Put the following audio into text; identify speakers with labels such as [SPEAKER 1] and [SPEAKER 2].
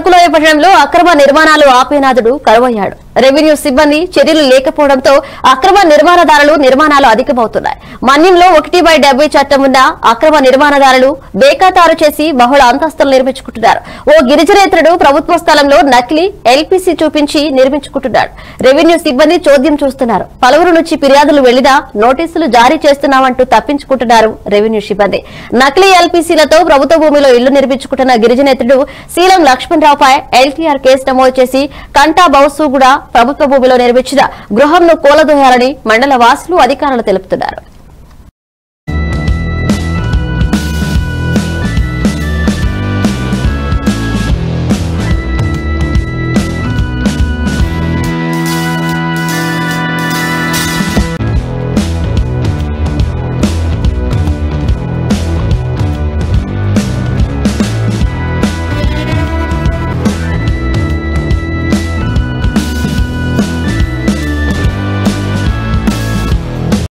[SPEAKER 1] అరకులోయ పట్టణంలో అక్రమ నిర్మాణాలు ఆపేనాథుడు కరువయ్యాడు రెవెన్యూ సిబ్బంది చర్యలు లేకపోవడంతో అక్రమ నిర్మాణదారులు నిర్మాణాలు అధికమవుతున్నాయి మన్యంలో ఒకటి బై డెబ్బై చట్టం ఉన్న అక్రమ నిర్మాణదారులు బేఖాతారు చేసి బహుళ అంతస్తులు నిర్మించుకుంటున్నారు ఓ గిరిజనేతరుడు ప్రభుత్వ స్థలంలో నకిలీ ఎల్పీసీ చూపించి నిర్మించుకుంటున్నాడు రెవెన్యూ సిబ్బంది చోద్యం చూస్తున్నారు పలువురు నుంచి ఫిర్యాదులు వెళ్లినా నోటీసులు జారీ చేస్తున్నామంటూ తప్పించుకుంటున్నారు రెవెన్యూ సిబ్బంది నకిలీ ఎల్పీసీలతో ప్రభుత్వ భూమిలో ఇళ్లు నిర్మించుకుంటున్న గిరిజనేతరుడు శీలం లక్ష్మణరావుపై ఎల్టీఆర్ కేసు నమోదు చేసి కంటా బౌసు కూడా ప్రభుత్వ భూమిలో నిర్మించిన గృహంను కూలదోయాలని మండల వాసులు అధికారులు తెలుపుతున్నారు